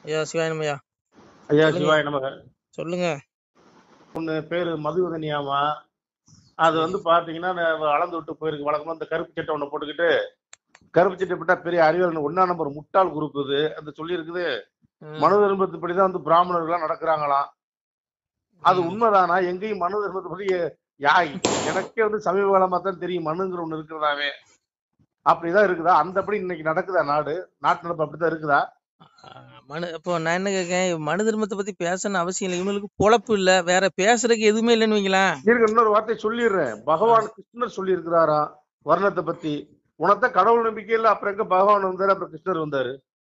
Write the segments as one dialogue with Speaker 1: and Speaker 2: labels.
Speaker 1: ஐயா சிவாயனம் ஐயா
Speaker 2: ஐயா
Speaker 1: சொல்லுங்க
Speaker 2: சிவாய நமக
Speaker 1: சொல்லுங்க
Speaker 2: ஒண்ணு பேரு மதுவதனியாமா அது வந்து பாத்தீங்கன்னா நான் அளந்து விட்டு போயிருக்கு வழக்கமா இந்த கருப்பு சட்டை ஒண்ணு போட்டுக்கிட்டு கருப்பு சட்டை போட்டா பெரிய அறிவியல் ஒன்னா நம்பர் முட்டாள் குரூப் இது அந்த சொல்லி இருக்குது
Speaker 1: ம்,
Speaker 2: மனு தர்மத்துப்படிதான் வந்து பிராமணர்கள்லாம் நடக்கிறாங்களாம் அது
Speaker 1: ம்,
Speaker 2: உண்மைதானா எங்கேயும் மனு தர்மத்துப்படி யாய் எனக்கே வந்து சமீப காலமா தான் தெரியும் மனுங்கிற ஒண்ணு இருக்கிறதாவே அப்படிதான் இருக்குதா அந்தபடி இன்னைக்கு நடக்குதா நாடு நாட்டு நடப்பு அப்படிதான் இருக்குதா
Speaker 1: ஆ, மனு இப்போ நான் என்ன கேட்கேன் மனு தர்மத்தை பத்தி பேசணும்னு அவசியம் இல்லை இவங்களுக்கு பொழப்பு இல்ல வேற பேசுறதுக்கு எதுவுமே இல்லைன்னு வைங்களேன்
Speaker 2: இருக்க இன்னொரு வார்த்தை சொல்லிடுறேன்
Speaker 1: ஆ,
Speaker 2: பகவான் கிருஷ்ணர் சொல்லி இருக்கிறாராம் வர்ணத்தை பத்தி உனத்தான் கடவுள் நம்பிக்கை இல்ல அப்புறம் எங்க பகவான் வந்தாரு அப்புறம் கிருஷ்ணர் வந்தாரு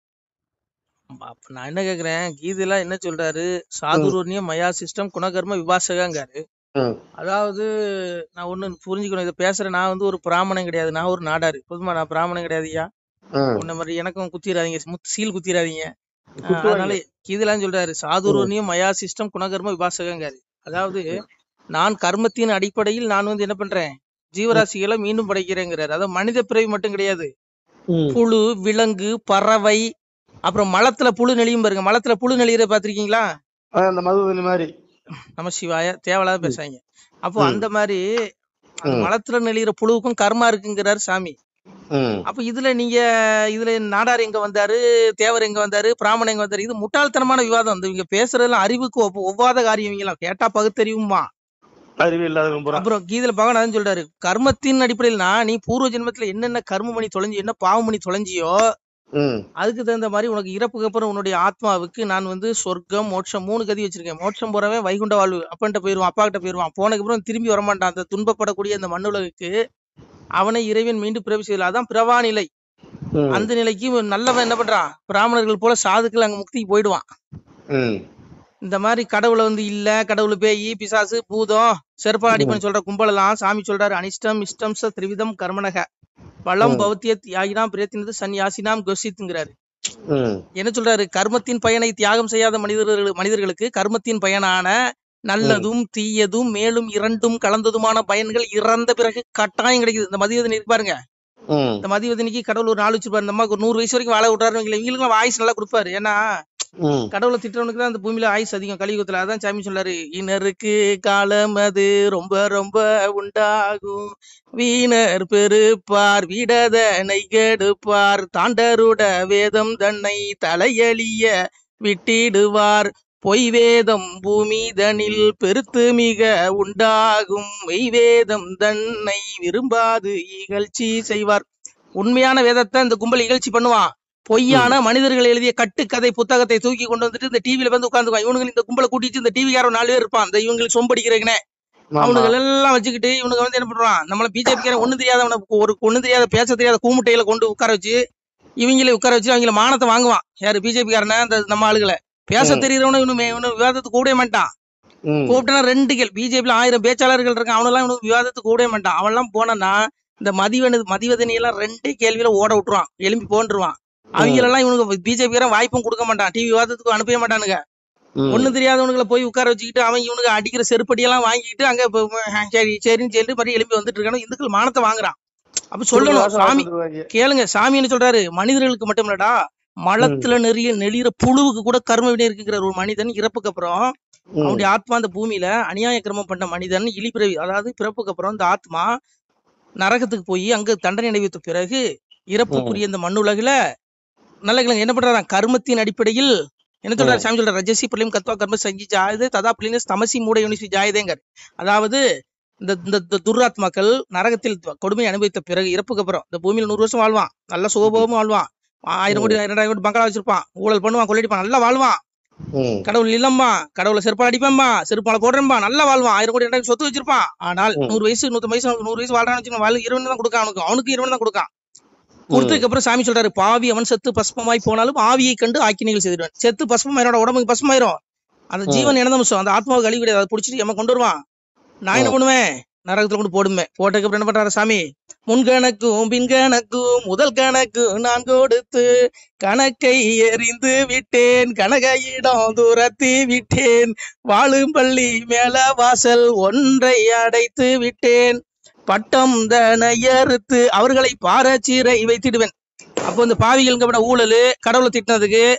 Speaker 1: அப்ப நான் என்ன கேக்குறேன் கீதையில என்ன சொல்றாரு
Speaker 2: ம்,
Speaker 1: சாதுர்வர்ணியம் மயா சிஸ்டம் குணகர்ம விபாசகாங்காரு
Speaker 2: ம்,
Speaker 1: அதாவது நான் ஒண்ணு புரிஞ்சுக்கணும் இதை பேசுறேன் நான் வந்து ஒரு பிராமணன் கிடையாது நான் ஒரு நாடாரு பொதுமா நான் பிராமணன் கிடையாதுயா
Speaker 2: ம்.
Speaker 1: உன்ன மாதிரி எனக்கும் குத்திராதீங்க முத்து சீல் குத்திராதீங்க ஆஹ் அதனால
Speaker 2: குத்துவாங்க
Speaker 1: கீதெல்லாம் சொல்றாரு
Speaker 2: ம்,
Speaker 1: சாதுர்வர்ணியம் மயா சிஸ்டம் குணகர்ம விபாசகங்காரு அதாவது நான் கர்மத்தின் அடிப்படையில் நான் வந்து என்ன பண்றேன்
Speaker 2: ம்,
Speaker 1: ஜீவராசிகளை மீண்டும் படைக்கிறேங்கிறாரு அதாவது மனித பிறவி மட்டும் கிடையாது
Speaker 2: ம்.
Speaker 1: புழு விலங்கு பறவை அப்புறம் மலத்துல புழு நெளியும் பாருங்க மலத்துல புழு நெளியற பாத்திருக்கீங்களா
Speaker 2: ஆ, அந்த மதுவதனி மாதிரி
Speaker 1: நம சிவாய தேவையில்லாத
Speaker 2: ம்,
Speaker 1: பேசாங்க அப்போ
Speaker 2: ம்,
Speaker 1: அந்த மாதிரி அந்த
Speaker 2: ம்,
Speaker 1: மலத்துல நெளியிற புழுவுக்கும் கர்மா இருக்குங்கிறாரு சாமி
Speaker 2: ம்.
Speaker 1: அப்ப இதுல நீங்க இதுல நாடார் எங்க வந்தாரு தேவர் எங்க வந்தாரு பிராமணன் எங்க வந்தாரு இது முட்டாள்தனமான விவாதம் இந்த இவங்க பேசுறதெல்லாம் அறிவுக்கு ஒப்ப- ஒவ்வாத காரியம் இவங்கெல்லாம் கேட்டா பகுத்தறிவுமா
Speaker 2: அறிவு இல்லாதவங்க பூரா
Speaker 1: அப்புறம் கீதையில பகவான் சொல்றாரு கர்மத்தின் அடிப்படையில்னா நீ பூர்வ ஜென்மத்துல என்னென்ன கர்மம் பண்ணி தொலைஞ்சி என்ன பாவம் பண்ணி தொலைஞ்சியோ
Speaker 2: ம்,
Speaker 1: அதுக்கு தகுந்த மாதிரி உனக்கு இறப்புக்கு அப்புறம் உன்னுடைய ஆத்மாவுக்கு நான் வந்து சொர்க்கம் மோட்சம் மூணு கதி வச்சிருக்கேன் மோட்சம் போறவன் வைகுண்ட வாழ்வு அப்பன்ட்ட போயிருவான் அப்பா கிட்ட போயிருவான் போனதுக்கு அப்புறம் திரும்பி வரமாட்டான் அந்த துன்பப்படக்கூடிய அந்த மண்ணுலகுக்கு அவனை இறைவன் மீண்டும் பிறவி செய்யல அதான் பிரவா நிலை
Speaker 2: ம்,
Speaker 1: அந்த நிலைக்கு இவன் நல்லவன் என்ன பண்றான் பிராமணர்கள் போல சாதுக்கள் அங்க முக்திக்கு போயிடுவான்
Speaker 2: ம்,
Speaker 1: இந்த மாதிரி கடவுளை வந்து இல்ல கடவுள் பேய் பிசாசு பூதம் செருப்பால்
Speaker 2: ம்,
Speaker 1: அடிப்பன்னு சொல்ற கும்பலெல்லாம் சாமி சொல்றாரு அனிஷ்டம் இஷ்டம் ச திரிவிதம் கர்மனக வளம்
Speaker 2: ம்,
Speaker 1: பௌத்தியத் யாகினாம் பிரயத்தினது சன்யாசினாம் கோஷித்துங்கிறாரு
Speaker 2: ம்,
Speaker 1: என்ன சொல்றாரு கர்மத்தின் பயனை தியாகம் செய்யாத மனிதர்கள் மனிதர்களுக்கு கர்மத்தின் பயனான
Speaker 2: ம்,
Speaker 1: நல்லதும் தீயதும் மேலும் இரண்டும் கலந்ததுமான பயன்கள் இறந்த பிறகு கட்டாயம் கிடைக்குது இந்த மதிவதனி இருக்கு பாருங்க
Speaker 2: ம்,
Speaker 1: இந்த மதிவதனிக்கு கடவுள் ஒரு நாள் வச்சிருப்பாரு இந்த அம்மாவுக்கு ஒரு நூறு வயசு வரைக்கும் வாழ விட்டாரு இவங்களுக்கு ஆயுஸ் நல்லா கொடுப்பாரு ஏன்னா
Speaker 2: ம்.
Speaker 1: கடவுளை திட்டவனுக்கு தான் அந்த பூமியில ஆயுஸ் அதிகம் கலியுகத்துல அதான் சாமி சொல்லாரு இனருக்கு காலம் அது ரொம்ப ரொம்ப உண்டாகும் வீணர் பெருப்பார் விடதனை கெடுப்பார் தாண்டருட வேதம் தன்னை தலையழிய விட்டிடுவார் பொய் வேதம் பூமி தனில் பெருத்து மிக உண்டாகும் மெய் வேதம் தன்னை விரும்பாது இகழ்ச்சி செய்வார் உண்மையான வேதத்தை இந்த கும்பல் இகழ்ச்சி பண்ணுவான்
Speaker 2: ம்,
Speaker 1: பொய்யான மனிதர்கள் எழுதிய கட்டுக்கதை புத்தகத்தை தூக்கி கொண்டு வந்துட்டு இந்த டிவில வந்து உட்காந்துக்குவான் இவனுங்க இந்த கும்பலை கூட்டிட்டு இந்த டிவிக்காரன் நாலு பேர் இருப்பான் இந்த இவங்களுக்கு சொம்படிக்கிறேங்கனே
Speaker 2: ஆமா
Speaker 1: அவனுங்க எல்லாம் வச்சுக்கிட்டு இவனுங்க வந்து என்ன பண்றான் நம்மள பிஜேபிக்காரன் ஒண்ணும் தெரியாதவன ஒரு ஒண்ணும் தெரியாத பேச தெரியாத கூமுட்டையில கொண்டு உட்கார வச்சு இவங்களே உட்கார வச்சு அவங்கள மானத்தை வாங்குவான் யாரு பிஜேபிக்காரன அந்த நம்ம ஆளுகளை பேச
Speaker 2: ம்,
Speaker 1: தெரியறவனு இவனு இவனு விவாதத்துக்கு கூடவே மாட்டான்
Speaker 2: ம்,
Speaker 1: கூப்பிட்டனா ரெண்டு கேள் பிஜேபியில ஆயிரம் பேச்சாளர்கள் இருக்கான் அவனெல்லாம் இவனுக்கு விவாதத்துக்கு கூடவே மாட்டான் அவன்லாம் போனான்னா இந்த மதிவனு மதிவதனி எல்லாம் ரெண்டே கேள்வியில ஓட விட்டுருவான் எலும்பி போன்றுவான்
Speaker 2: ம்,
Speaker 1: அவங்களெல்லாம் இவனுக்கு பிஜேபிக்காரன் வாய்ப்பும் கொடுக்க மாட்டான் டிவி விவாதத்துக்கு அனுப்பவே மாட்டானுங்க
Speaker 2: ம்,
Speaker 1: ஒண்ணும் தெரியாதவனுங்களை போய் உட்கார வச்சுக்கிட்டு அவன் இவனுக்கு அடிக்கிற செருப்படியெல்லாம் வாங்கிட்டு அங்க இப்ப, அஹ், சரி சரின்னு சொல்லிட்டு மறுபடியும் எழுப்பி வந்துட்டு இருக்கானு இந்துக்கள் மானத்தை வாங்குறான் அப்ப
Speaker 2: குடுக்குற
Speaker 1: சொல்லணும்
Speaker 2: வாசம்
Speaker 1: சாமி
Speaker 2: வாசந்துருவாங்க
Speaker 1: கேளுங்க சாமி என்ன சொல்றாரு மனிதர்களுக்கு மட்டும் இல்லடா
Speaker 2: ம்,
Speaker 1: மலத்துல நெறிய நெளிகிற புழுவுக்கு கூட கர்ம வினை இருக்குங்கிற ஒரு மனிதன் இறப்புக்கு அப்புறம்
Speaker 2: ம்,
Speaker 1: அவனுடைய ஆத்மா அந்த பூமியில அநியாய கிரமம் பண்ண மனிதன் இழிபிறவி அதாவது பிறப்புக்கு அப்புறம் இந்த ஆத்மா நரகத்துக்கு போய் அங்க தண்டனை அடைவித்த பிறகு
Speaker 2: ம்,
Speaker 1: இறப்புக்குரிய இந்த மண்ணுலகுல நல்ல கிழங்கு என்ன பண்றாராம் கர்மத்தின் அடிப்படையில் என்ன சொல்றாரு
Speaker 2: ம்,
Speaker 1: சாமி சொல்ற ரஜசி பிள்ளையும் கத்வா கர்ம சங்கி ஜாயுது ததா பிள்ளைங்க தமசி மூட யுனிசி ஜாயுதேங்கர் அதாவது இந்த இந்த இந்த துர்ராத்மாக்கள் நரகத்தில் கொடுமை அனுபவித்த பிறகு இறப்புக்கு அப்புறம் இந்த பூமியில நூறு வருஷம் வாழ்வான் நல்ல
Speaker 2: ம்,
Speaker 1: சுகபோகமா வாழ்வான் ஆயிரம் கோடி
Speaker 2: ம்,
Speaker 1: இரண்டாயிரம் கோடி பங்களா வச்சிருப்பான் ஊழல் பண்ணுவான் கொள்ளடிப்பான் நல்லா வாழ்வான்
Speaker 2: ம்,
Speaker 1: கடவுள் இல்லம்பா கடவுளை செருப்பால் அடிப்பேன்பா செருப்பால போடுறேன்பா நல்லா வாழ்வான் ஆயிரம் கோடி ரெண்டாயிரம் சொத்து வச்சிருப்பான் ஆனால்
Speaker 2: ம்,
Speaker 1: நூறு வயசு நூத்தம்பது வயசு அவனுக்கு நூறு வயசு வாழ்றான்னு வச்சுக்கோங்க வாழ் இறைவன் தான் கொடுக்கான் அவனுக்கு அவனுக்கு இறைவன் தான் கொடுக்கான்
Speaker 2: ம்,
Speaker 1: கொடுத்ததுக்கு அப்புறம் சாமி சொல்றாரு பாவி அவன் செத்து பஸ்மமாய் போனாலும் ஆவியை கண்டு ஆக்கினிகள் செய்திருவான் செத்து பஸ்மமாயிரோட உடம்புக்கு பஸ்மாயிரும் அந்த
Speaker 2: ம்,
Speaker 1: ஜீவன் இனந்தம்சம் அந்த ஆத்மாவுக்கு கழிவு கிடையாது அதை பிடிச்சிட்டு எம்ம கொண்டு வருவான் நான் என்ன
Speaker 2: ம்,
Speaker 1: பண்ணுவேன் நரகத்துல கொண்டு போடுமே போட்டதுக்கு அப்புறம் என்ன பண்றாரு சாமி முன்கணக்கும் பின்கணக்கும் முதல் கணக்கும் நான் கொடுத்து கணக்கை எறிந்து விட்டேன் கனகையிடம் துரத்தி விட்டேன் வாழும் பள்ளி மேல வாசல் ஒன்றை அடைத்து விட்டேன் பட்டம் தனையறுத்து அவர்களை பாரச்சீரை வைத்திடுவேன் அப்போ இந்த பாவிகள் ஊழல் கடவுளை திட்டினதுக்கு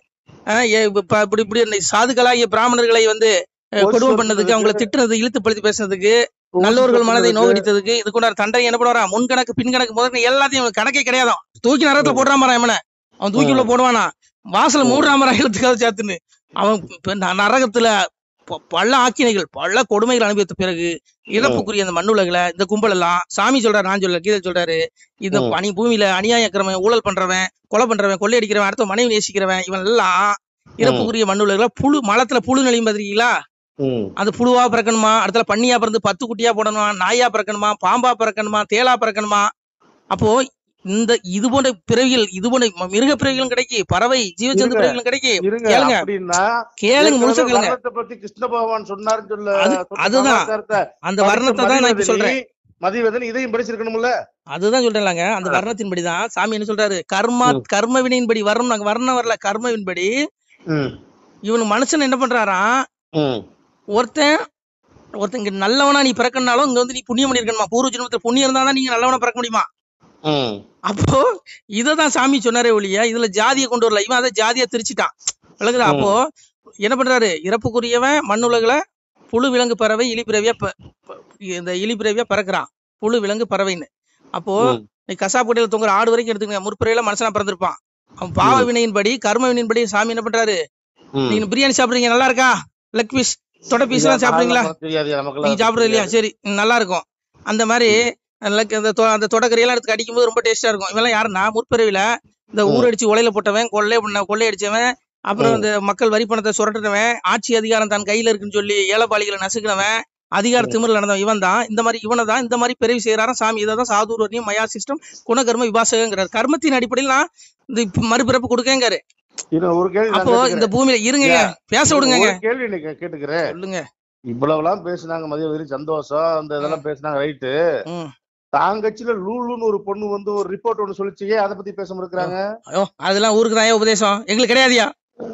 Speaker 1: அஹ் ஏ- இப்ப இப்படி இப்படி இந்த சாதுக்களாகிய பிராமணர்களை வந்து அஹ்,
Speaker 2: பொய்
Speaker 1: கொடுமை பண்ணதுக்கு அவங்களை
Speaker 2: சொல்றதுக்கு
Speaker 1: திட்டுறது இழுத்து பழுத்து பேசுறதுக்கு
Speaker 2: ஊசி
Speaker 1: நல்லவர்கள் மனதை
Speaker 2: குத்துறதுக்கு,
Speaker 1: நோகடித்ததுக்கு இதுக்குண்டான தண்டனை என்ன பண்ணுவாரா முன்கணக்கு பின்கணக்கு முதல் எல்லாத்தையும் இவனுக்கு கணக்கே கிடையாதாம் தூக்கி நரகத்துல போடுறான் பாரு இவனை அவன் தூக்கி உள்ள போடுவானா வாசல மூடுறான் பாரு எழுத்துக்காக சேர்த்துன்னு அவன் இப்ப ந- நரகத்துல ப- பல ஆக்கினைகள் பல கொடுமைகள் அனுபவித்த பிறகு இறப்புக்குரிய அந்த மண்ணுலகில இந்த கும்பல் எல்லாம் சாமி சொல்றாரு நான் சொல்ல கீதை சொல்றாரு இந்த
Speaker 2: ம்.
Speaker 1: பனி பூமியில அநியாயக்கிறவன் ஊழல் பண்றவன் கொலை பண்றவன் கொள்ளையடிக்கிறவன் அடுத்த மனைவி நேசிக்கிறவன் இவன் எல்லாம் இறப்புக்குரிய மண்ணுலகில புழு மலத்துல புழு நெளியும் பாத்திருக்கீங்களா
Speaker 2: ம்,
Speaker 1: அது புழுவா பிறக்கணுமா அடுத்த பண்ணியா பிறந்து பத்து குட்டியா போடணுமா நாயா பிறக்கணுமா பாம்பா பிறக்கணுமா தேளா பிறக்கணுமா அப்போ இந்த இது போன்ற பிறவிகள் இது போன்ற ம- மிருக பிறவிகளும் கிடைக்கு பறவை ஜீவஜந்து
Speaker 2: இருங்க.
Speaker 1: பிறவிகளும் கிடைக்கு
Speaker 2: இருங்க
Speaker 1: கேளுங்க.
Speaker 2: அப்படின்னா
Speaker 1: கேளுங்க முழுசா
Speaker 2: ஏற்கனவே
Speaker 1: கேளுங்க
Speaker 2: வர்ணத்தை பத்தி கிருஷ்ண பகவான் சொன்னாருன்னு சொல்ல
Speaker 1: அது-
Speaker 2: சொன்ன
Speaker 1: அதுதான்.
Speaker 2: சமாச்சாரத்தை
Speaker 1: அந்த
Speaker 2: படிச்ச
Speaker 1: வர்ணத்தை தான் நான் இப்ப
Speaker 2: மதிவதனி,
Speaker 1: சொல்றேன்
Speaker 2: மதிவதனி இதையும் படிச்சிருக்கணும்ல
Speaker 1: அதுதான் சொல்றேன்லாங்க அந்த
Speaker 2: ஆ.
Speaker 1: வர்ணத்தின்படிதான் சாமி என்ன சொல்றாரு கர்மா
Speaker 2: ம்.
Speaker 1: கர்ம வினையின்படி வர்ணம் நாங்க வர்ணம் வரல கர்மவின்படி
Speaker 2: ம்,
Speaker 1: இவனு மனுஷன் என்ன பண்றாராம்
Speaker 2: ம்,
Speaker 1: ஒருத்தன் ஒருத்தன் இங்க நல்லவனா நீ பிறக்கணும்னாலும் இங்க வந்து நீ புண்ணியம் பண்ணிருக்கணுமா பூர்வ ஜென்மத்துல புண்ணியம் இருந்தா தான் நீங்க நல்லவனா பிறக்க முடியுமா
Speaker 2: ம்,
Speaker 1: அப்போ இததான் சாமி சொன்னாரே ஒழிய இதுல ஜாதியை கொண்டு வரல இவன் அதை ஜாதியா திரிச்சிட்டான் விளங்குதா
Speaker 2: ம்.
Speaker 1: அப்போ என்ன பண்றாரு இறப்புக்குரியவன் மண்ணுலகுல புழு விலங்கு பறவை இலி பிறவியா ப- ப- இந்த இலி பிறவியா பறக்குறான் புழு விலங்கு பறவைன்னு அப்போ
Speaker 2: ம்,
Speaker 1: நீ கசாப்பு கடையில தொங்குற ஆடு வரைக்கும் எடுத்துக்கங்க முற்பிறையில மனுஷனா பிறந்திருப்பான் அவன் பாவ
Speaker 2: ம்.
Speaker 1: வினையின்படி கர்ம வினையின்படி சாமி என்ன பண்றாரு
Speaker 2: ம்.
Speaker 1: நீங்க பிரியாணி சாப்பிடுறீங்க நல்லா இருக்கா லெக் பீஸ் தொட பீஸ் எல்லாம் சாப்பிடுறீங்களா
Speaker 2: அதெல்லாம் தெரியாது நமக்கெல்லாம்
Speaker 1: நீங்க சாப்பிடுறது இல்லையா சரி ம், நல்லா இருக்கும் அந்த மாதிரி like அந்த தொ- அந்த தொடக்கரையெல்லாம் எடுத்து அடிக்கும்போது ரொம்ப டேஸ்டா இருக்கும் இவெல்லாம் யாருன்னா முற்பிறவில இந்த
Speaker 2: ம்.
Speaker 1: ஊரடிச்சு உலையில போட்டவன் கொள்ளை பண்ண கொள்ளையடிச்சவன் அப்புறம்
Speaker 2: ம்.
Speaker 1: இந்த மக்கள் வரி பணத்தை சுரட்டுனவன் ஆட்சி அதிகாரம் தன் கையில இருக்குன்னு சொல்லி ஏழைப்பாளிகளை நசுக்கினவன் அதிகார
Speaker 2: ம்.
Speaker 1: திமிரில் நடந்தவன் இவன் தான் இந்த மாதிரி இவனை தான் இந்த மாதிரி பிறவி செய்யறாராம் சாமி இதை தான் சாதுர்வர்ணியம் மயா சிஸ்டம் குணகர்ம விபாசகங்கிறார் கர்மத்தின் அடிப்படையில் நான் இந்த இப்ப மறுபிறப்பு கொடுக்கங்காரு
Speaker 2: இருங்க, ஒரு கேள்வி நான்
Speaker 1: அப்போ இந்த
Speaker 2: கேட்டுக்கிறேன்.
Speaker 1: பூமியில இருங்க
Speaker 2: ஏன்?
Speaker 1: பேச விடுங்க
Speaker 2: ஒரு கேள்வி நீங்க கேட்டுக்கிறேன்
Speaker 1: சொல்லுங்க
Speaker 2: இவ்வளவுலாம் பேசுனாங்க மதிய வரி சந்தோஷம் அந்த இதெல்லாம் பேசுனாங்க ரைட்டு
Speaker 1: ம்
Speaker 2: தாங்கச்சில லூலுன்னு ஒரு பொண்ணு வந்து ஒரு ரிப்போர்ட் ஒண்ணு சொல்லிச்சு ஏன் அதை பத்தி பேச இருக்கிறாங்க
Speaker 1: ஐயோ அதெல்லாம் ஊருக்கு தான் உபதேசம் எங்களுக்கு கிடையாதுயா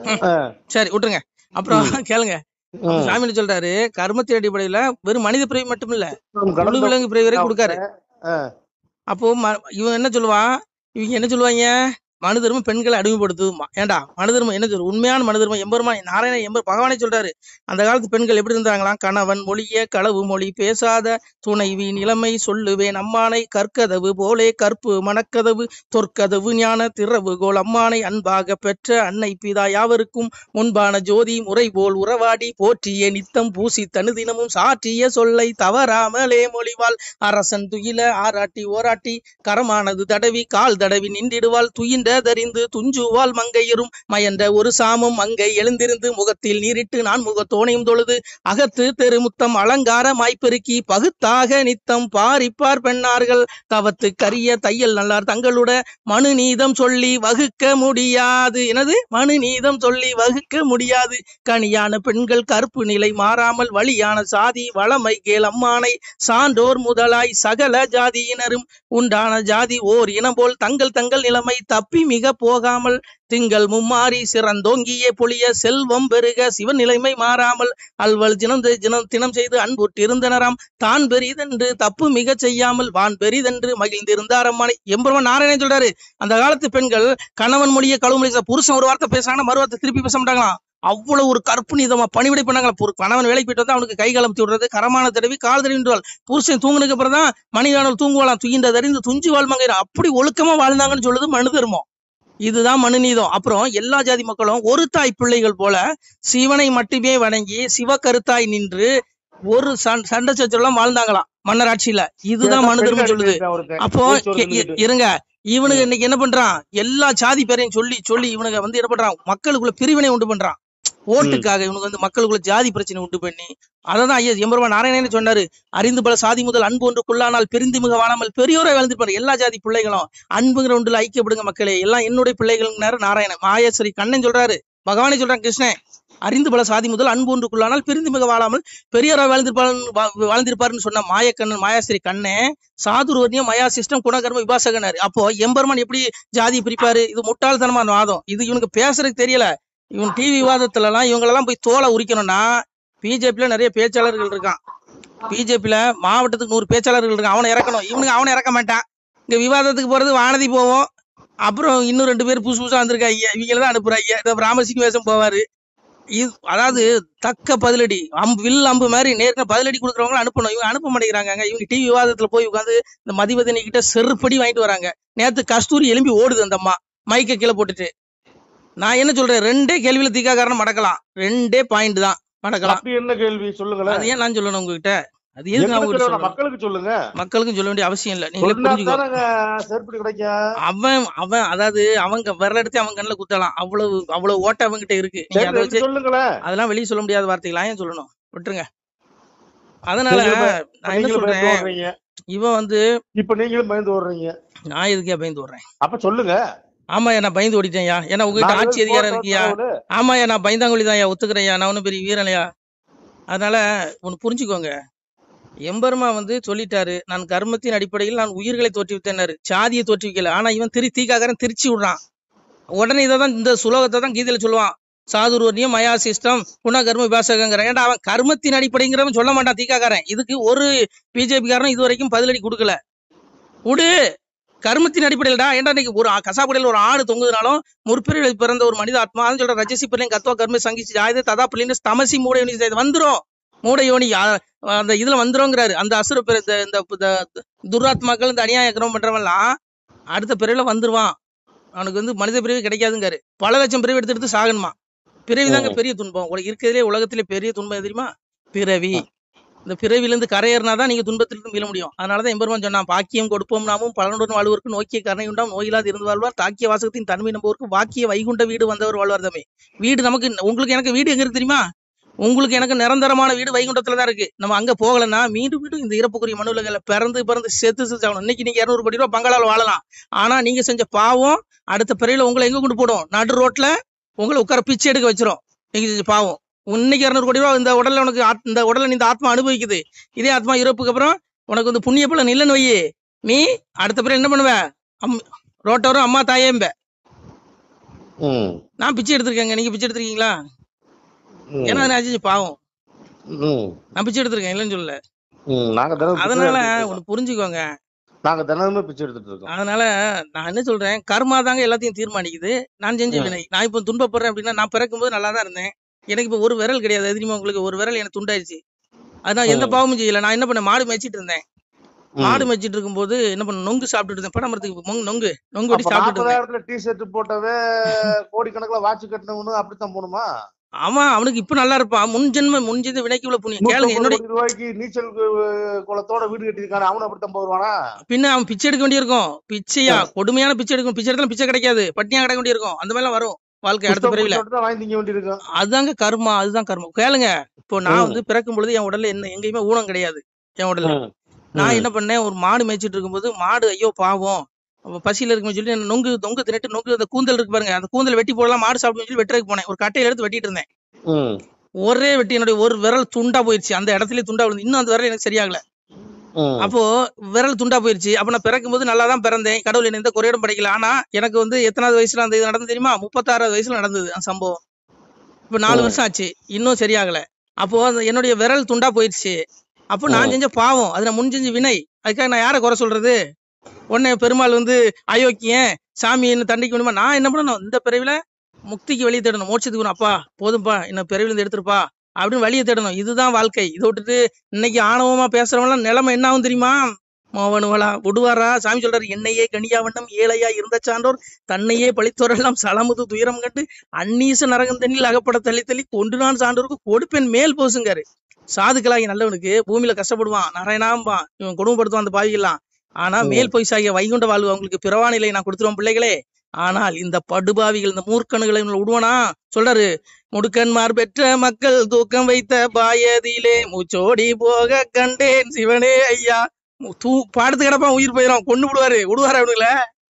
Speaker 1: சரி விட்டுருங்க அப்புறம் கேளுங்க அப்ப சாமி என்ன சொல்றாரு கர்மத்தின் அடிப்படையில வெறும் மனித பிறவி மட்டும் இல்ல முழு விலங்கு பிறவி வரை கொடுக்காரு அப்போ ம- இவன் என்ன சொல்லுவான் இவங்க என்ன சொல்லுவாங்க மனு தர்மம் பெண்களை அடிமைப்படுத்துதுமா ஏன்டா மனு தர்மம் என்ன சொல்லு உண்மையான மனு தர்மம் எம்பெருமா நாராயண எம்பர் பகவானே சொல்றாரு அந்த காலத்து பெண்கள் எப்படி இருந்தாங்களாம் கணவன் மொழிய களவு மொழி பேசாத துணைவி நிலைமை சொல்லுவேன் அம்மானை கற்கதவு போலே கற்பு மணக்கதவு தொற்கதவு ஞான திறவு கோல் அம்மானை அன்பாக பெற்ற அன்னை பிதா யாவருக்கும் முன்பான ஜோதி முறை போல் உறவாடி போற்றிய நித்தம் பூசி தனுதினமும் சாற்றிய சொல்லை தவறாமலே மொழிவாள் அரசன் துயில ஆராட்டி ஓராட்டி கரமானது தடவி கால் தடவி நின்றிடுவாள் துயின்ற தறிந்து துஞ்சுவாள் மங்கையரும் மயன்ற ஒரு சாமம் மங்கை எழுந்திருந்து முகத்தில் நீரிட்டு நான் முகத்தோனையும் தொழுது அகத்து தெருமுத்தம் அலங்கார மாய்ப்பெருக்கி பகுத்தாக நித்தம் பாரிப்பார் பெண்ணார்கள் தவத்து கரிய தையல் நல்லார் தங்களுட மனு நீதம் சொல்லி வகுக்க முடியாது எனது மனு நீதம் சொல்லி வகுக்க முடியாது கனியான பெண்கள் கருப்பு நிலை மாறாமல் வழியான சாதி வளமை கேள் அம்மானை சான்றோர் முதலாய் சகல ஜாதியினரும் உண்டான ஜாதி ஓர் இனம் போல் தங்கள் தங்கள் நிலைமை தப்பி மிக போகாமல் திங்கள் மும்மாறி சிறந்தோங்கிய பொழிய செல்வம் பெருக சிவன் நிலைமை மாறாமல் அல்வல் தினம் செய்- தினம் தினம் செய்து அன்புற்றிருந்தனராம் தான் பெரிதென்று தப்பு மிக செய்யாமல் வான் பெரிதென்று மகிழ்ந்திருந்தார் அம்மானை எம்பெருமான் நாராயணன் சொல்றாரு அந்த காலத்து பெண்கள் கணவன் மொழிய கழுவு மொழி புருஷன் ஒரு வார்த்தை பேசுறாங்கன்னா மறு வார்த்தை திருப்பி பேச மாட்டாங்களாம் அவ்வளவு ஒரு கற்புனிதமா பணிவிடை பண்ணாங்களா ஒரு கணவன் வேலைக்கு போயிட்டு வந்தா அவனுக்கு கை கலம்பி விடுறது கரமான தடவி கால் தடவின்றால் புருஷன் தூங்குனதுக்கு அப்புறம் தான் மணிகானல் தூங்குவாளாம் துயின்ற தறிந்து துஞ்சு வாழ்மங்கிற அப்படி ஒழுக்கமா வாழ்ந்தாங்கன்னு சொல்லுது மனு தர்மம் இதுதான் மனுநீதம் அப்புறம் எல்லா ஜாதி மக்களும் ஒரு தாய் பிள்ளைகள் போல சிவனை மட்டுமே வணங்கி சிவகருத்தாய் நின்று ஒரு சண்- சண்டை சச்சரவுலாம் வாழ்ந்தாங்களாம் மன்னராட்சியில இதுதான் மனு தர்மம் சொல்லுது அப்போ கே- இ- இருங்க இவனுக்கு இன்னைக்கு என்ன பண்றான் எல்லா ஜாதி பேரையும் சொல்லி சொல்லி இவனுங்க வந்து என்ன பண்றான் மக்களுக்குள்ள பிரிவினை உண்டு பண்றான் ஓட்டுக்காக இவனுக்கு வந்து மக்களுக்குள்ள ஜாதி பிரச்சனை உண்டு பண்ணி அததான் ஐயா எம்பருமா நாராயணன் சொன்னாரு அறிந்து பல சாதி முதல் அன்பு ஒன்று கொள்ளானால் பிரிந்து மிக வாழாமல் பெரியோரை வாழ்ந்துருப்பாரு எல்லா ஜாதி பிள்ளைகளும் அன்புங்கிற ஒன்றுல ஐக்கியப்படுங்க மக்களே எல்லாம் என்னுடைய பிள்ளைகள்னாரு நாராயணன் மாயேஸ்வரி கண்ணன் சொல்றாரு பகவானே சொல்றான் கிருஷ்ணன் அறிந்து பல சாதி முதல் அன்பு ஒன்றுக்குள்ளானால் பிரிந்து மிக வாழாமல் பெரியோரா வாழ்ந்திருப்பாரு வாழ்ந்திருப்பாருன்னு சொன்ன மாயக்கண்ணன் மாயாஸ்ரீ கண்ணே சாதுர்வர்ணியம் மயா சிஸ்டம் குணகர்ம விபாசகனாரு அப்போ எம்பெருமான் எப்படி ஜாதியை பிரிப்பாரு இது முட்டாள்தனமான வாதம் இது இவனுக்கு பேசுறதுக்கு தெரியல இவன் டிவி விவாதத்துல எல்லாம் இவங்களெல்லாம் போய் தோலை உரிக்கணும்னா பிஜேபில நிறைய பேச்சாளர்கள் இருக்கான் பிஜேபில மாவட்டத்துக்கு நூறு பேச்சாளர்கள் இருக்கான் அவனை இறக்கணும் இவனுக்கு அவனை இறக்க மாட்டான் இங்க விவாதத்துக்கு போறது வானதி போவோம் அப்புறம் இன்னும் ரெண்டு பேர் புதுசு புதுசா வந்திருக்காங்க இவங்கள தான் அனுப்புறாங்க இந்த ராமசிங் வேஷம் போவாரு இது அதாவது தக்க பதிலடி அம்பு வில் அம்பு மாதிரி நேர்க்க பதிலடி கொடுக்குறவங்க அனுப்பணும் இவங்க அனுப்ப மாட்டேங்கிறாங்க இவங்க டிவி விவாதத்துல போய் உட்காந்து இந்த மதிவதனி கிட்ட செருப்படி வாங்கிட்டு வராங்க நேத்து கஸ்தூரி எலும்பி ஓடுது அந்த அம்மா மைக்க கீழே போட்டுட்டு நான் என்ன சொல்றேன் ரெண்டே கேள்வியில தீக்காக்காரன் மடக்கலாம் ரெண்டே பாயிண்ட் தான் மடக்கலாம்
Speaker 2: அப்படி என்ன கேள்வி சொல்லுங்களேன்
Speaker 1: அது ஏன் நான் சொல்லணும் உங்ககிட்ட அது எதுக்கு நான்
Speaker 2: எங்களுக்கு
Speaker 1: உங்ககிட்ட
Speaker 2: இல்ல,
Speaker 1: சொல்லணும்
Speaker 2: மக்களுக்கு சொல்லுங்க
Speaker 1: மக்களுக்கும் சொல்ல வேண்டிய அவசியம் இல்லை நீங்களே
Speaker 2: சொன்னா
Speaker 1: புரிஞ்சுக்கோ
Speaker 2: தானங்க செருப்படி கிடைக்கும்
Speaker 1: அவன் அவன் அதாவது அவங்க விரல் எடுத்து அவன் கண்ணுல குத்தலாம் அவ்வளவு அவ்வளவு ஓட்ட அவன்கிட்ட இருக்கு நீங்க
Speaker 2: சரி
Speaker 1: அதை வச்சு
Speaker 2: எனக்கு சொல்லுங்களேன்
Speaker 1: அதெல்லாம் வெளிய சொல்ல முடியாத வார்த்தைகளா ஏன் சொல்லணும் விட்டுருங்க அதனால
Speaker 2: நீங்களும் பய-
Speaker 1: நான் என்ன
Speaker 2: நீங்களும் பயந்து
Speaker 1: சொல்றேன்
Speaker 2: ஓடுறீங்க
Speaker 1: இவன் வந்து
Speaker 2: இப்ப நீங்களும் பயந்து ஓடுறீங்க
Speaker 1: நான் எதுக்கே பயந்து விடுறேன்
Speaker 2: அப்ப சொல்லுங்க
Speaker 1: ஆமாயா நான் பயந்து ஓடிட்டேன்யா ஏன்னா உங்ககிட்ட
Speaker 2: நான்
Speaker 1: ஆட்சி அதிகாரம்
Speaker 2: போட்ட
Speaker 1: இருக்கியா
Speaker 2: தகவலு.
Speaker 1: ஆமாயா நான் பயந்தாங்குழி தான்யா ஒத்துக்கிறேன்யா நான் ஒன்றும் பெரிய வீரனையா அதனால ஒன்று புரிஞ்சுக்கோங்க எம்பெருமா வந்து சொல்லிட்டாரு நான் கர்மத்தின் அடிப்படையில் நான் உயிர்களை தோற்றுவித்தேன்னாரு சாதியை தோற்றுவிக்கல ஆனா இவன் திரு தீக்காக்காரன் திருச்சி விடுறான் உடனே இதை தான் இந்த சுலோகத்தை தான் கீதையில சொல்லுவான் சாதுர்வர்ணியம் மயா சிஸ்டம் குண கர்ம விபாசகங்கிற ஏன்டா அவன் கர்மத்தின் அடிப்படைங்கிறவன் சொல்ல மாட்டான் தீக்காக்காரன் இதுக்கு ஒரு பிஜேபி காரன் இது வரைக்கும் பதிலடி கொடுக்கல விடு கர்மத்தின் அடிப்படையில்டா ஏன்டா இன்னைக்கு ஒரு ஆ- கசாப்படையில் ஒரு ஆடு தொங்குதுனாலும் முற்பிரிவில் பிறந்த ஒரு மனித ஆத்மா அதான் சொல்ற ரஜசி பிள்ளைங்க கத்துவா கர்ம சங்கிச்சு ஆயுத ததா பிள்ளைங்க தமசி மூட யோனி இது வந்துரும் மூட யோனி அ- அந்த இதுல வந்துருங்கிறாரு அந்த அசுர பிற இந்த இந்த இந்த துராத்மாக்கள் இந்த அநியாய கிரமம் பண்றவன்லாம் அடுத்த பிறவில வந்துருவான் அவனுக்கு வந்து மனித பிறவி கிடைக்காதுங்காரு பல லட்சம் பிறவி எடுத்து எடுத்து சாகணுமா பிறவி தாங்க பெரிய துன்பம் உலக இருக்கிறதுலே உலகத்திலே பெரிய துன்பம் எது தெரியுமா பிறவி இந்த பிறவில இருந்து கரையேறினா தான் நீங்க துன்பத்திலிருந்து மீள முடியும் அதனாலதான் எம்பெருமான் சொன்னான் பாக்கியம் கொடுப்போம் நாமும் பலனுடன் வாழ்வதற்கு நோக்கிய கருணை உண்டாம் நோயில்லாது இருந்து வாழ்வார் தாக்கிய வாசகத்தின் தன்மை நம்பவருக்கு வாக்கிய வைகுண்ட வீடு வந்தவர் வாழ்வார் தம்மே வீடு நமக்கு உங்களுக்கு எனக்கு வீடு எங்க இருக்கு தெரியுமா உங்களுக்கு எனக்கு நிரந்தரமான வீடு வைகுண்டத்துல தான் இருக்கு நம்ம அங்க போகலன்னா மீண்டும் மீண்டும் இந்த இறப்புக்குரிய மனுலகல பிறந்து பிறந்து செத்து செத்து ஆகணும் இன்னைக்கு நீங்க இருநூறு கோடி ரூபாய் பங்களால வாழலாம் ஆனா நீங்க செஞ்ச பாவம் அடுத்த பிறையில உங்களை எங்க கொண்டு போடும் நடு ரோட்ல உங்களை உட்கார பிச்சை எடுக்க வச்சிரும் நீங்க செஞ்ச பாவம் இன்னைக்கு இருநூறு கோடி ரூபாய் இந்த உடல்ல உனக்கு ஆத்- இந்த உடல்ல நீ இந்த ஆத்மா அனுபவிக்குது இதே ஆத்மா இறப்புக்கு அப்புறம் உனக்கு வந்து புண்ணிய பலன் இல்லைன்னு வையே நீ அடுத்த பிறகு என்ன பண்ணுவ அம் ரோட்டோரம் அம்மா தாயேம்ப
Speaker 2: ம்,
Speaker 1: நான் பிச்சை எடுத்திருக்கேங்க நீங்க பிச்சை எடுத்திருக்கீங்களா
Speaker 2: ம்,
Speaker 1: ஏன்னா நான் செஞ்ச பாவம்
Speaker 2: ம்,
Speaker 1: நான் பிச்சை எடுத்திருக்கேன் இல்லைன்னு சொல்லல
Speaker 2: ம். நாங்க தினமும் பிச்சை
Speaker 1: அதனால
Speaker 2: எடுத்துட்டு இருக்கோம்.
Speaker 1: ஒண்ணு புரிஞ்சுக்கோங்க
Speaker 2: நாங்க தினமுமே பிச்சை எடுத்துட்டு இருக்கோம்
Speaker 1: அதனால நான் என்ன சொல்றேன் கர்மா தாங்க எல்லாத்தையும் தீர்மானிக்குது நான் செஞ்ச
Speaker 2: ம்.
Speaker 1: வினை நான் இப்போ துன்பப்படுறேன் அப்படின்னா நான் பிறக்கும்போது நல்லா தான் இருந்தேன் எனக்கு இப்போ ஒரு விரல் கிடையாது அது தெரியுமா உங்களுக்கு ஒரு விரல் எனக்கு துண்டாயிருச்சு அதான் எந்த
Speaker 2: ம்.
Speaker 1: பாவமும் செய்யல நான் என்ன பண்ணேன் மாடு மேய்ச்சிட்டு இருந்தேன்
Speaker 2: ம்.
Speaker 1: மாடு மேய்ச்சிட்டு இருக்கும்போது என்ன பண்ண நொங்கு சாப்பிட்டுட்டு இருந்தேன் படமரத்துக்கு மொங்கு நொங்கு நொங்கு வெட்டி
Speaker 2: அப்ப
Speaker 1: சாப்பிட்டுட்டு இருந்தேன்
Speaker 2: நாற்பதாயிரத்துல டி ஷர்ட் போட்டவே கோடிக்கணக்குல வாட்ச் கட்டினவனு அப்படித்தான் போகணுமா
Speaker 1: ஆமா அவனுக்கு இப்ப நல்லா இருப்பான் முன் ஜென்ம முன் ஜென்ம வினைக்கு உள்ள புண்ணியம் கேளுங்க
Speaker 2: நூத்தம்பது
Speaker 1: என்னுடைய
Speaker 2: கோடி ரூபாய்க்கு நீச்சல் கு- குளத்தோட வீடு கட்டியிருக்கான அவனும் அப்படித்தான் போடுவானா
Speaker 1: பின்ன அவன் பிச்சை எடுக்க வேண்டியிருக்கும் பிச்சையா கொடுமையான பிச்சை எடுக்கும் பிச்சை எடுத்தாலும் பிச்சை கிடைக்காது பட்டினியா கிடக்க வேண்டியிருக்கும் அந்த மாதிரிலாம் வரும் வாழ்க்கை அடுத்த
Speaker 2: புஷ்டம்
Speaker 1: பிறவில
Speaker 2: புடிச்சோட்டு தான் வாங்கி திங்க வேண்டியிருக்கும்
Speaker 1: அதுதாங்க கர்மா அதுதான் கர்மம் கேளுங்க இப்போ நான்
Speaker 2: ம்.
Speaker 1: வந்து பிறக்கும் பொழுது என் உடல்ல என்ன எங்கேயுமே ஊனம் கிடையாது என் உடல்ல
Speaker 2: ம்.
Speaker 1: நான்
Speaker 2: ம்.
Speaker 1: என்ன பண்ணேன் ஒரு மாடு மேய்ச்சிட்டு இருக்கும்போது மாடு ஐயோ பாவம் அப்ப பசியில இருக்குன்னு சொல்லி நான் நொங்கு நொங்கு தின்னுட்டு நொங்கு அந்த கூந்தல் இருக்கு பாருங்க அந்த கூந்தல் வெட்டி போடலாம் மாடு சாப்பிடுன்னு சொல்லி வெட்டுறதுக்கு போனேன் ஒரு கட்டையில எடுத்து வெட்டிட்டு இருந்தேன்
Speaker 2: ம்.
Speaker 1: ஒரே வெட்டி என்னுடைய ஒரு விரல் துண்டா போயிருச்சு அந்த இடத்துல துண்டா விழுந்து இன்னும் அந்த விரல் எனக்கு சரியாகல
Speaker 2: ம்.
Speaker 1: அப்போ விரல் துண்டா போயிருச்சு அப்ப நான் பிறக்கும்போது நல்லா தான் பிறந்தேன் கடவுள் என்ன எந்த குறையோடும் படைக்கல ஆனா எனக்கு வந்து எத்தனாவது வயசுல அந்த இது நடந்தது தெரியுமா முப்பத்தாறாவது வயசுல நடந்தது அந்த சம்பவம் இப்ப நாலு
Speaker 2: ம்.
Speaker 1: வருஷம் ஆச்சு இன்னும் சரியாகல அப்போ அந்த என்னுடைய விரல் துண்டா போயிருச்சு அப்போ நான்
Speaker 2: ம்.
Speaker 1: செஞ்ச பாவம் அது நான் முன் செஞ்ச வினை அதுக்காக நான் யாரை குறை சொல்றது உடனே பெருமாள் வந்து அயோக்கியன் சாமின்னு தண்டிக்க முடியுமா நான் என்ன பண்ணணும் இந்த பிறவில முக்திக்கு வெளியே தேடணும் மோட்சத்துக்கு வரணும். அப்பா போதும்பா என்ன பிறவில இருந்து எடுத்துருப்பா அப்படின்னு வழியை தேடணும் இதுதான் வாழ்க்கை இதை விட்டுட்டு இன்னைக்கு ஆணவமா பேசுறவங்களாம் நிலைமை என்ன ஆகும் தெரியுமா மோவனுவலா விடுவாரா சாமி சொல்றாரு என்னையே கனியா வண்ணம் ஏழையா இருந்த சான்றோர் தன்னையே பழித்தோரெல்லாம் சலமுது துயரம் கண்டு அந்நீச நரகந்தனில் அகப்பட தள்ளி தள்ளி கொண்டு நான் சான்றோருக்கு கொடுப்பேன் மேல் போசுங்காரு சாதுக்களாகி நல்லவனுக்கு பூமியில கஷ்டப்படுவான் நாராயணாம்பான் இவன் கொடுமைப்படுத்துவான் அந்த பாவிகள்லாம் ஆனா
Speaker 2: ம்.
Speaker 1: மேல் போய் சாகிய வைகுண்ட வாழ்வு அவங்களுக்கு பிறவா நிலை நான் கொடுத்துருவோம் பிள்ளைகளே ஆனால் இந்த படுபாவிகள் இந்த மூர்க்கணுகளை இவங்களை விடுவானா சொல்றாரு முடுக்கன்மார் பெற்ற மக்கள் தூக்கம் வைத்த பாயதிலே மூச்சோடி போக கண்டேன் சிவனே ஐயா மு- தூ பாடத்து கிடப்பான் உயிர் போயிடும் கொண்டு விடுவாரு விடுவாரு அவனுங்கள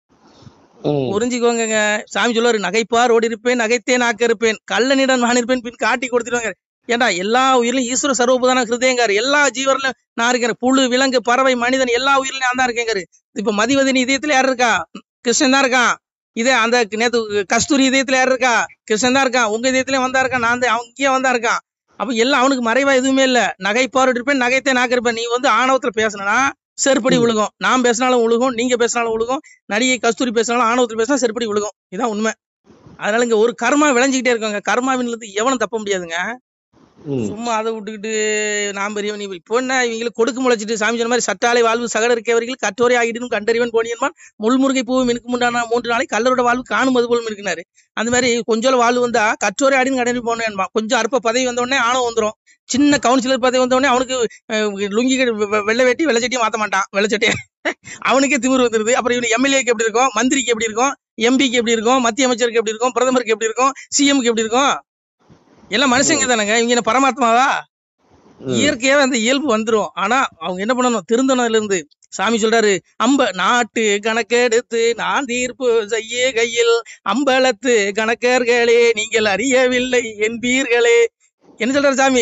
Speaker 2: ம்.
Speaker 1: புரிஞ்சுக்கோங்க சாமி சொல்லுவாரு நகைப்பார் ஓடி இருப்பேன் நகைத்தே நாக்க இருப்பேன் கள்ளனிடம் நான் இருப்பேன் பின் காட்டி கொடுத்துருவாங்க ஏன்டா எல்லா உயிரிலும் ஈஸ்வர சர்வபுதான ஹிருதயங்காரு எல்லா ஜீவரிலும் நான் இருக்கேன் புழு விலங்கு பறவை மனிதன் எல்லா உயிரிலும் நான் தான் இருக்கேங்காரு இப்ப மதிவதனி இதயத்துல யார் இருக்கா கிருஷ்ணன் தான் இருக்கான் இதே அந்த நேத்து கஸ்தூரி இதயத்துல யார் இருக்கா கிருஷ்ணன் தான் இருக்கான் உங்க இதயத்திலயும் வந்தா இருக்கான் நான் தான் அவன் இங்கேயே வந்தா இருக்கான் அப்ப எல்லாம் அவனுக்கு மறைவா எதுவுமே இல்ல நகைப்பார் இருப்பேன் நகைத்தே நாக்க இருப்பேன் நீ வந்து ஆணவத்துல பேசணும்னா செருப்படி
Speaker 2: ம்.
Speaker 1: விழுகும் நான் பேசினாலும் விழுகும் நீங்க பேசினாலும் விழுகும் நடிகை கஸ்தூரி பேசினாலும் ஆணவத்தில் பேசினா செருப்படி விழுகும் இதான் உண்மை அதனால இங்க ஒரு கர்மா விளைஞ்சுக்கிட்டே இருக்காங்க கர்மாவின் இருந்து எவனும் தப்ப முடியாதுங்க
Speaker 2: ம்.
Speaker 1: சும்மா அதை விட்டுக்கிட்டு நான் பெரியவன் நீ பெரிய- இப்போ என்ன இவங்களுக்கு கொடுக்கு முளைச்சிட்டு சாமி சொன்ன மாதிரி சட்டாலை வாழ்வு சகல இருக்கவர்கள் கற்றோரை ஆகிடும் கண்டறிவன் போனியன்மான் முள்முருகை பூ மினுக்கு முண்டான மூன்று நாளை கல்லரோட வாழ்வு காணும் அது போல் மினுக்குனாரு அந்த மாதிரி கொஞ்சம் வாழ்வு வந்தா கற்றோரை ஆடின்னு கண்டறி போனேன்மா கொஞ்சம் அற்ப பதவி வந்த உடனே ஆணவம் வந்துரும் சின்ன கவுன்சிலர் பதவி வந்த உடனே அவனுக்கு அஹ், லுங்கி கட்டி வெ- வெ- வெள்ளை வெட்டி வெள்ளச்சட்டியை மாத்த மாட்டான் வெள்ளச்சட்டியை அவனுக்கே திமிரு வந்துருது அப்புறம் இவனு எம்எல்ஏக்கு எப்படி இருக்கும் மந்திரிக்கு எப்படி இருக்கும் எம்பிக்கு எப்படி இருக்கும் மத்திய அமைச்சருக்கு எப்படி இருக்கும் பிரதமருக்கு எப்படி இருக்கும் சிஎம்க்கு எப்படி இருக்கும் எல்லாம் மனுஷங்க தானங்க இவங்க என்ன பரமாத்மாவா
Speaker 2: ம்.
Speaker 1: இயற்கையாவே அந்த இயல்பு வந்துரும் ஆனா அவங்க என்ன பண்ணணும் திருந்தனதுல இருந்து சாமி சொல்றாரு அம்ப நாட்டு கணக்கெடுத்து நான் தீர்ப்பு செய்ய கையில் அம்பலத்து கணக்கர்களே நீங்கள் அறியவில்லை என்பீர்களே என்ன சொல்றாரு சாமி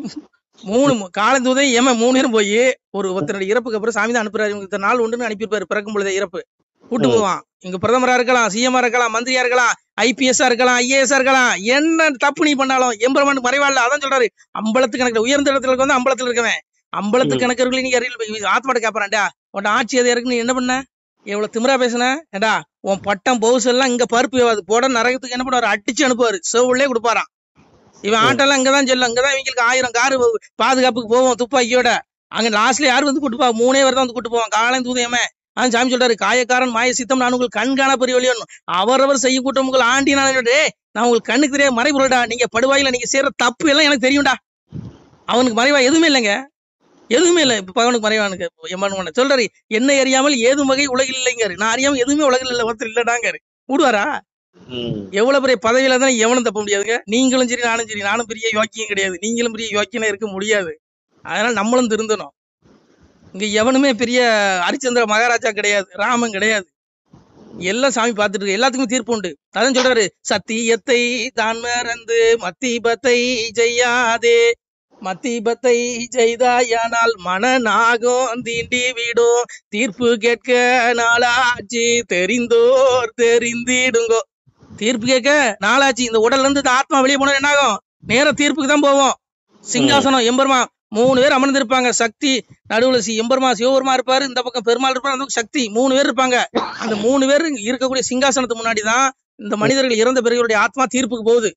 Speaker 1: மூணு காலந்தூதை ஏம மூணு நேரம் போய் ஒரு ஒருத்தருடைய இறப்புக்கு அப்புறம் சாமி தான் அனுப்புறாரு இவங்க இத்தனை நாள் உண்டுன்னு அனுப்பியிருப்பாரு பிறக்கும் பொழுதே இறப்பு கூட்டு
Speaker 2: ம்.
Speaker 1: போவான் இங்க பிரதமரா இருக்கலாம் சிஎம்ஆ இருக்கலாம் மந்திரியா இருக்கலாம் ஐபிஎஸ்ஆ இருக்கலாம் ஐஏஎஸ் இருக்கலாம் என்ன தப்பு நீ பண்ணாலும் எம்பெருமான் மறைவாள்ல அதான் சொல்றாரு அம்பலத்து கணக்கு உயர்ந்த இடத்துல இருக்க வந்து அம்பலத்துல இருக்கவன் அம்பலத்து
Speaker 2: ம்.
Speaker 1: கணக்கர்கள் நீங்க அறியல ஆத்மாட்ட கேப்பறான்டா உன் ஆட்சி எதை இருக்கு நீ என்ன பண்ண எவ்வளவு திமிரா பேசுன ஏடா உன் பட்டம் பவுஸ் எல்லாம் இங்க பருப்பு வேவாது போட நரகத்துக்கு என்ன பண்ணுவாரு அடிச்சு அனுப்புவாரு செவ்வுள்ளே கொடுப்பாராம் இவன்
Speaker 2: ம்.
Speaker 1: ஆட்டெல்லாம் இங்கதான் செல்லும் இங்கதான் இவங்களுக்கு ஆயிரம் காரு பாதுகாப்புக்கு போவோம் துப்பாக்கியோட அங்க லாஸ்ட்ல யாரு வந்து கூட்டு போவா மூணே பேர் தான் வந்து கூட்டு போவான் காலையும் தூதையமே அதான் சாமி சொல்றாரு காயக்காரன் மாய சித்தம் நான் உங்களுக்கு கண்காண பெரிய வழியும் அவரவர் செய்யும் கூட்டம் உங்கள் ஆண்டி நான் டேய், நான் உங்களுக்கு கண்ணுக்கு தெரியாத மறைபொருள்டா நீங்க படுவாயில நீங்க செய்யற தப்பு எல்லாம் எனக்கு தெரியும்டா அவனுக்கு மறைவா எதுவுமே இல்லைங்க எதுவுமே இல்லை இப்ப பகவனுக்கு மறைவானுக்கு எம்மான் சொல்றாரு என்ன அறியாமல் ஏதும் வகை உலகில் இல்லைங்காரு நான் அறியாம எதுவுமே உலகில் இல்லை ஒருத்தர் இல்லடாங்காரு விடுவாரா
Speaker 2: ம்.
Speaker 1: எவ்வளவு பெரிய பதவியில தான் எவனும் தப்ப முடியாதுங்க நீங்களும் சரி நானும் சரி நானும் பெரிய யோக்கியம் கிடையாது நீங்களும் பெரிய யோக்கியனா இருக்க முடியாது அதனால நம்மளும் திருந்தணும் இங்க எவனுமே பெரிய ஹரிச்சந்திர மகாராஜா கிடையாது ராமன் கிடையாது எல்லாம் சாமி பார்த்துட்டு இருக்கு எல்லாத்துக்குமே தீர்ப்பு உண்டு அதான் சொல்றாரு சத்தியத்தை தான் மறந்து மத்திபத்தை செய்யாதே மத்திபத்தை செய்தாயானால் மனநாகம் தீண்டி விடும் தீர்ப்பு கேட்க நாளாச்சு தெரிந்தோர் தெரிந்திடுங்கோ தீர்ப்பு கேட்க நாளாச்சு இந்த உடல்ல இருந்து இந்த ஆத்மா வெளியே போனா என்ன ஆகும் நேரா தீர்ப்புக்கு தான் போவோம் சிங்காசனம் எம்பெருமா மூணு பேர் அமர்ந்திருப்பாங்க சக்தி நடுவுல சி எம்பெருமா சிவபெருமா இருப்பாரு இந்த பக்கம் பெருமாள் இருப்பாரு அந்த பக்கம் சக்தி மூணு பேர் இருப்பாங்க அந்த மூணு பேர் இருக்கக்கூடிய சிங்காசனத்துக்கு முன்னாடி தான் இந்த மனிதர்கள் இறந்த பிறகுடைய ஆத்மா தீர்ப்புக்கு போகுது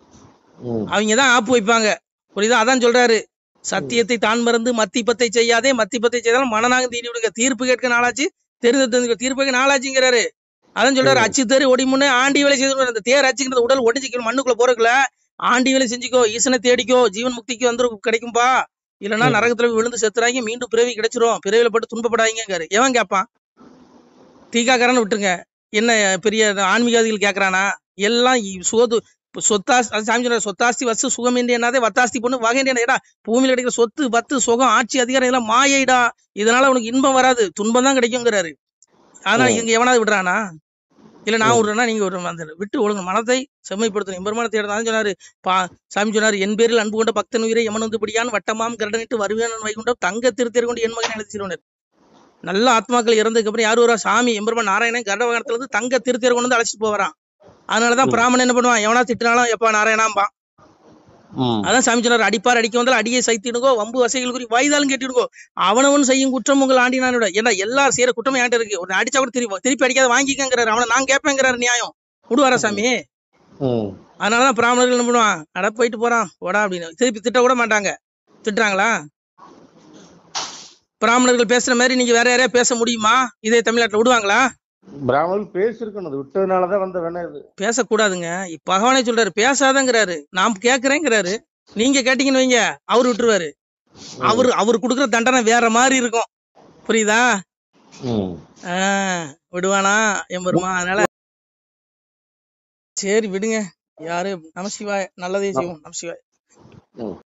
Speaker 2: ம்.
Speaker 1: அவங்க தான் ஆப்பு வைப்பாங்க புரியுதா அதான் சொல்றாரு சத்தியத்தை தான் மறந்து மத்திப்பத்தை செய்யாதே மத்திப்பத்தை செய்தாலும் மனநாகம் தீடி விடுங்க தீர்ப்பு கேட்க நாளாச்சு தெரிந்து தெரிஞ்சுக்க தீர்ப்பு கேட்க நாளாச்சுங்கிறாரு அதான் சொல்றாரு அச்சு தேர் ஒடி முன்னே ஆண்டி வேலை செய்து அந்த தேர் அச்சுங்கிறது உடல் ஒடிஞ்சிக்கணும் மண்ணுக்குள்ள போறதுக்குள்ள ஆண்டி வேலை செஞ்சுக்கோ ஈசனை தேடிக்கோ ஜீவன் முக்திக்கு வந்து கிடைக்கும்பா இல்லைன்னா
Speaker 2: ம்.
Speaker 1: நரகத்துல போய் விழுந்து செத்துறாங்க மீண்டும் பிறவி கிடைச்சிரும் பிறவில பட்டு துன்பப்படாதீங்காரு எவன் கேட்பான் தீகாக்காரன்னு விட்டுருங்க என்ன பெரிய ஆன்மீகவாதிகள் கேக்குறானா எல்லாம் இ- சோது சொத்தாஸ் அது சாமி சொல்றாரு, சொத்தாஸ்தி வசு சுகம் என்று என்னாதே வத்தாஸ்தி பொண்ணு வகை ஏடா பூமியில கிடைக்கிற சொத்து பத்து சுகம் ஆட்சி அதிகாரம் இதெல்லாம் மாயைடா இதனால உனக்கு இன்பம் வராது துன்பம் தான் கிடைக்குங்கிறாரு ஆனா
Speaker 2: ம்.
Speaker 1: இங்க எவனாவது விடுறானா இல்ல நான்
Speaker 2: ம்.
Speaker 1: விடுறேன்னா நீங்க விடுற அந்த விட்டு ஒழுங்கு மனத்தை செம்மைப்படுத்தணும் எம்பெருமானத்தை தேடதான் சொன்னாரு பா சாமி சொன்னாரு என் பேரில் அன்பு கொண்ட பக்தன் உயிரை எமன் வந்து பிடியான் வட்டமாம் கரடனிட்டு வருவேன் வைகுண்டம் தங்க திருத்தேர் கொண்டு என் மகன் எழுதிச்சிருவனர் நல்ல ஆத்மாக்கள் இறந்ததுக்கு அப்புறம் யார் வருவா சாமி எம்பெருமான் நாராயணன் கர்டவாகனத்துல இருந்து தங்க திருத்தேர் கொண்டு வந்து அழைச்சிட்டு போவாராம் அதனாலதான்
Speaker 2: ம்.
Speaker 1: பிராமணன் என்ன பண்ணுவான் எவனா திட்டினாலும் எப்பா நாராயணாம்பா
Speaker 2: ம்.
Speaker 1: அதான் சாமி சொன்னார் அடிப்பார் அடிக்க வந்தால் அடியை சைத்திடுங்கோ வம்பு வசைகள் குறி வாய்தாலும் கேட்டிடுங்கோ அவனவன் செய்யும் குற்றம் உங்கள் ஆண்டினானோட ஏன்னா எல்லாரும் செய்யற குற்றமே என்கிட்ட இருக்கு ஒரு அடிச்சா கூட திருப்பி திருப்பி அடிக்காத வாங்கிக்கங்கிறாரு அவனை நான் கேட்பேங்கிறாரு நியாயம் விடுவாரா சாமி
Speaker 2: ம்.
Speaker 1: அதனாலதான் பிராமணர்கள் என்ன பண்ணுவான் அட போயிட்டு போறான் போடா அப்படின்னு திருப்பி திட்ட கூட மாட்டாங்க திட்டுறாங்களா பிராமணர்கள் பேசுற மாதிரி நீங்க வேற யாரையா பேச முடியுமா இதே தமிழ்நாட்டுல விடுவாங்களா
Speaker 2: பிராமணர்கள் பேசிருக்கணும் அது விட்டதுனாலதான் வந்த வேணா இது
Speaker 1: பேசக்கூடாதுங்க இப்ப பகவானே சொல்றாரு பேசாதங்கிறாரு நாம் கேக்குறேங்கிறாரு நீங்க கேட்டீங்கன்னு வைங்க அவரு விட்டுருவாரு
Speaker 2: ம்.
Speaker 1: அவரு அவர் கொடுக்குற தண்டனை வேற மாதிரி இருக்கும் புரியுதா
Speaker 2: ம்.
Speaker 1: ஆஹ் விடுவானா எம்பெருமா அதனால சரி விடுங்க யாரு நமசிவாய் நல்லதே செய்வோம் நமசிவாய்
Speaker 2: ம்.